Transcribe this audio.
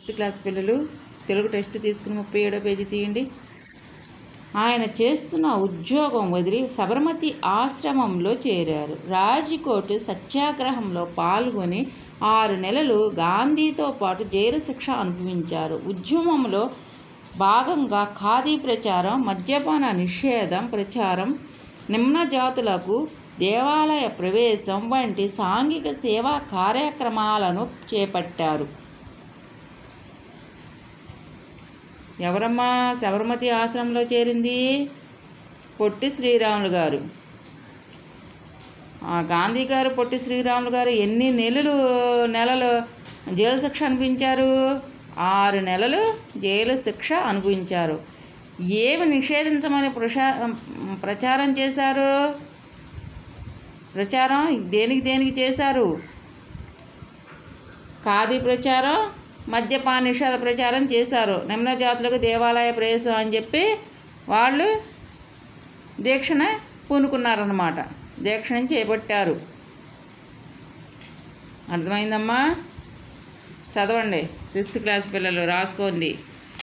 fifth class పిల్లలు Telugu test తీసుకుని ముప్పై ఏడో పేజీ తీయండి ఆయన చేస్తున్న ఉద్యోగం వదిలి సబర్మతి ఆశ్రమంలో చేరారు రాజ్కోట్ సత్యాగ్రహంలో పాల్గొని ఆరు నెలలు గాంధీతో పాటు జైలు శిక్ష అనుభవించారు ఉద్యమంలో భాగంగా ఖాదీ ప్రచారం మద్యపాన నిషేధం ప్రచారం నిమ్న జాతులకు దేవాలయ ప్రవేశం వంటి సాంఘిక సేవా కార్యక్రమాలను చేపట్టారు ఎవరమ్మా శబర్మతి ఆశ్రమంలో చేరింది పొట్టి శ్రీరాములు గారు ఆ గాంధీ గారు పొట్టి శ్రీరాములు గారు ఎన్ని నెలలు నెలలు జైలు శిక్ష అనిపించారు ఆరు నెలలు జైలు శిక్ష అనుభవించారు ఏమి నిషేధించమని ప్రశా ప్రచారం చేశారు ప్రచారం దేనికి దేనికి చేశారు ఖాదీ ప్రచారం మద్యపాన నిషేధ ప్రచారం చేశారు నిమ్న జాతులకు దేవాలయ ప్రవేశం అని చెప్పి వాళ్ళు దీక్షణ పూనుకున్నారన్నమాట దీక్షను చేపట్టారు అర్థమైందమ్మా చదవండి సిక్స్త్ క్లాస్ పిల్లలు రాసుకోండి